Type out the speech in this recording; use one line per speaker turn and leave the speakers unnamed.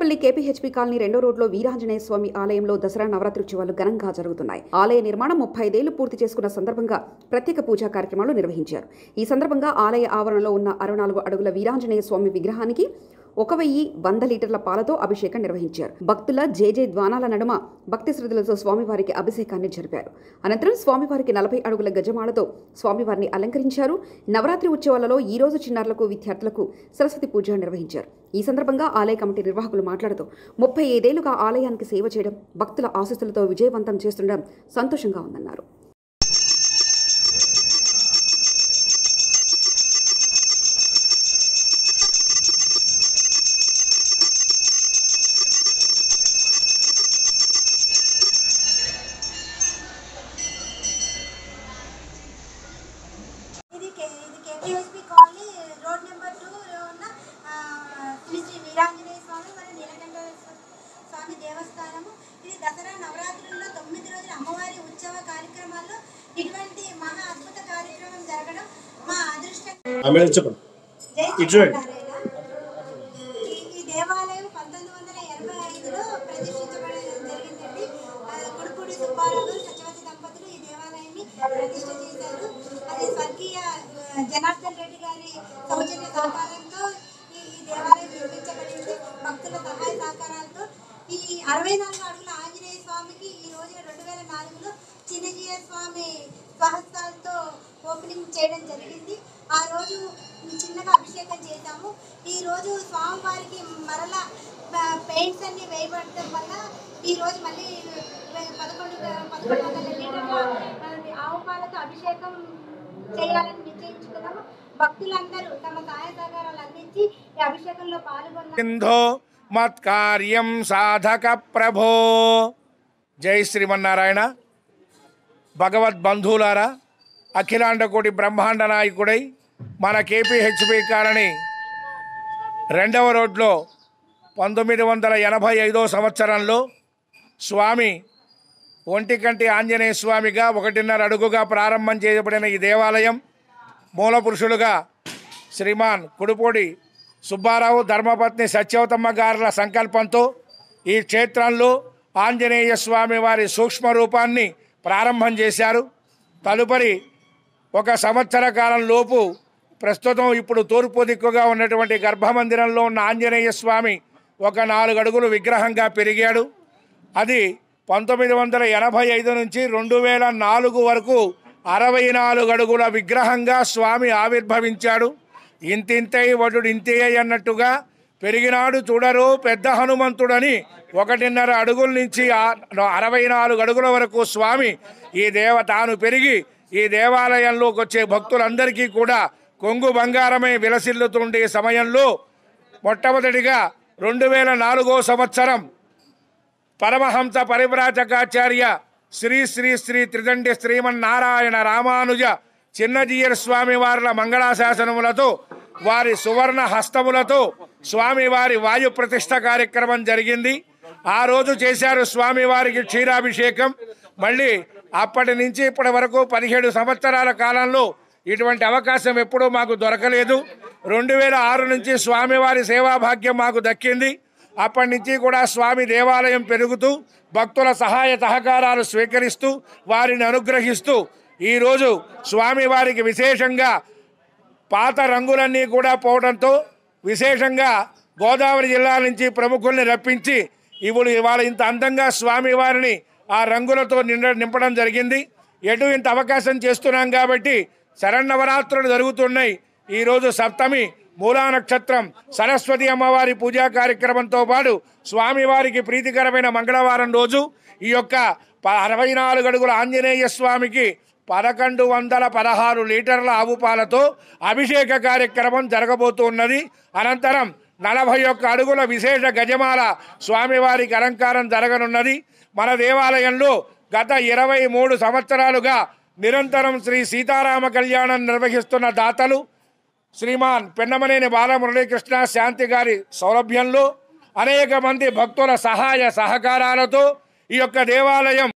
Anakapalli KPHP colony రెండో రోడ్లో వీరాంజనేయ స్వామి ఆలయంలో దసరా నవరాత్రి ఉత్సవాలు ఘనంగా జరుగుతున్నాయి ఆలయ నిర్మాణం ముప్పై ఐదేళ్లు పూర్తి చేసుకున్న సందర్భంగా ప్రత్యేక పూజా కార్యక్రమాలు నిర్వహించారు ఈ సందర్భంగా ఆలయ ఆవరణలో ఉన్న అరవై నాలుగు అడుగుల వీరాంజనేయ స్వామి విగ్రహానికి ఒక వెయ్యి వంద లీటర్ల పాలతో అభిషేకం నిర్వహించారు భక్తుల జేజే ద్వానాల నడుమ భక్తి శ్రద్ధలతో స్వామివారికి అభిషేకాన్ని జరిపారు అనంతరం స్వామివారికి నలభై అడుగుల గజమాలతో స్వామివారిని అలంకరించారు నవరాత్రి ఉత్సవాలలో ఈ రోజు చిన్నారులకు విద్యార్థులకు సరస్వతి పూజ నిర్వహించారు ఈ సందర్భంగా ఆలయ కమిటీ నిర్వాహకులు మాట్లాడుతూ ముప్పై ఐదేళ్లుగా ఆలయానికి సేవ చేయడం భక్తుల ఆశీస్సులతో విజయవంతం చేస్తుండడం సంతోషంగా ఉందన్నారు
ఇది కే ఇది KPSP colony road number two ఉన్న ఆ, శ్రీ శ్రీ వీరాంజనేయ స్వామి మరియు నీలకంఠేశ్వర స్వామి దేవస్థానము ఇది దసరా నవరాత్రుల్లో తొమ్మిది రోజుల అమ్మవారి ఉత్సవ కార్యక్రమాల్లో ఇటువంటి మహా అద్భుత కార్యక్రమం జరగడం మా అదృష్టం
ఆమె చెప్పండి
జై
ఇటు చూడండి.
శ్రీమన్నారాయణ. ఈ ఈ దేవాలయం పంతొమ్మిది వందల ఎనభై ఐదులో ప్రతిష్ఠించబడడం జరిగిందండి ఆ, కుడుపూడి సుబ్బారావు గారు సత్యవతి దంపతులు ఈ దేవాలయాన్ని ప్రతిష్ఠ చేశారు అది స్వర్గీయ ఆ, జనార్దన్ రెడ్డి గారి సౌజన్య సహకారంతో ఈ ఈ దేవాలయం నిర్మించబడింది భక్తుల సహాయ సహకారాలతో ఈ అరవై నాలుగు అడుగుల ఆంజనేయ స్వామికి ఈ రోజు రెండు వేల నాలుగులో చిన్నజీయ స్వామి స్వహస్తాలతో ఓపెనింగ్ చేయడం జరిగింది ఆ రోజు చిన్నగా అభిషేకం చేశాము ఈ రోజు స్వామివారికి మరలా పెయింట్స్ అన్ని వేయబడటం వల్ల ఈ రోజు మళ్ళీ వే- పదకొండు పదకొండు వందల లీటర్ల ఆ, ఆవు పాలతో అభిషేకం చేయాలని నిశ్చయించుకున్నాము భక్తులందరూ తమ సహాయ సహకారాలు అందించి ఈ అభిషేకంలో పాల్గొన్నారు
సింధో మత్కార్యం సాధక ప్రభో జై శ్రీమన్నారాయణ భగవద్బంధువులారా అఖిలాండకోటి బ్రహ్మాండ నాయకుడై మన కేపీహెచ్పి కాలనీ రెండవ రోడ్లో పంతొమ్మిది వందల ఎనభై ఐదో సంవత్సరంలో స్వామి ఒంటికంటి ఆంజనేయ స్వామిగా ఒకటిన్నర అడుగుగా ప్రారంభం చేయబడిన ఈ దేవాలయం మూల పురుషులుగా శ్రీమాన్ కుడుపూడి సుబ్బారావు ధర్మపత్ని సత్యవతమ్మ గారుల సంకల్పంతో ఈ క్షేత్రంలో ఆంజనేయ స్వామి వారి సూక్ష్మ రూపాన్ని ప్రారంభం చేశారు తదుపరి ఒక సంవత్సర కాలం లోపు ప్రస్తుతం ఇప్పుడు తూర్పు దిక్కుగా ఉన్నటువంటి గర్భమందిరంలో ఉన్న ఆంజనేయ స్వామి ఒక నాలుగు అడుగులు విగ్రహంగా పెరిగాడు అది పంతొమ్మిది వందల ఎనభై ఐదు నుంచి రెండు వేల నాలుగు వరకు అరవై నాలుగు అడుగుల విగ్రహంగా స్వామి ఆవిర్భవించాడు ఇంతింతై వటుడు ఇంతే అన్నట్టుగా పెరిగినాడు చూడరు పెద్ద హనుమంతుడని ఒకటిన్నర అడుగుల నుంచి ఆ- అరవై నాలుగు అడుగుల వరకు స్వామి ఈ దేవ తాను పెరిగి ఈ దేవాలయంలోకి వచ్చే భక్తులందరికీ కూడా కొంగు బంగారమే విలసిల్లుతుండే సమయంలో మొట్టమొదటిగా రెండు వేల నాలుగో సంవత్సరం పరమహంస పరివ్రాజకాచార్య శ్రీ శ్రీ శ్రీ త్రిదండి శ్రీమన్నారాయణ రామానుజ చిన్నజీయర్ స్వామి వార్ల మంగళాశాసనములతో వారి సువర్ణ హస్తములతో స్వామి వారి వాయు ప్రతిష్ట కార్యక్రమం జరిగింది ఆ రోజు చేశారు స్వామి వారికి క్షీరాభిషేకం మళ్ళీ అప్పటి నుంచి ఇప్పటి వరకు పదిహేడు సంవత్సరాల కాలంలో ఇటువంటి అవకాశం ఎప్పుడూ మాకు దొరకలేదు రెండు వేల ఆరు నుంచి స్వామివారి సేవాభాగ్యం మాకు దక్కింది అప్పటి నుంచి కూడా స్వామి దేవాలయం పెరుగుతూ భక్తుల సహాయ సహకారాలు స్వీకరిస్తూ వారిని అనుగ్రహిస్తూ ఈరోజు స్వామి వారికి విశేషంగా పాత రంగులన్నీ కూడా పోవడంతో విశేషంగా గోదావరి జిల్లా నుంచి ప్రముఖుల్ని రప్పించి ఇప్పుడు ఇవాళ ఇంత అందంగా స్వామివారిని ఆ రంగులతో నిండ నింపడం జరిగింది ఎటు ఇంత అవకాశం చేస్తున్నాం కాబట్టి శరన్నవరాత్రులు జరుగుతున్నాయి ఈరోజు సప్తమి మూలా నక్షత్రం సరస్వతి అమ్మవారి పూజా కార్యక్రమంతో పాటు స్వామివారికి ప్రీతికరమైన మంగళవారం రోజు ఈ యొక్క ప- అరవై నాలుగు అడుగుల ఆంజనేయ స్వామికి పదకొండు వందల పదహారు లీటర్ల ఆవు పాలతో అభిషేక కార్యక్రమం జరగబోతున్నది అనంతరం నలభై ఒక్క అడుగుల విశేష గజమాల స్వామివారికి అలంకారం జరగనున్నది మన దేవాలయంలో గత ఇరవై మూడు సంవత్సరాలుగా నిరంతరం శ్రీ సీతారామ కళ్యాణం నిర్వహిస్తున్న దాతలు శ్రీమాన్ పెన్నమనేని బాలమురళీకృష్ణ శాంతి గారి సౌలభ్యంలో అనేక మంది భక్తుల సహాయ సహకారాలతో ఈ యొక్క దేవాలయం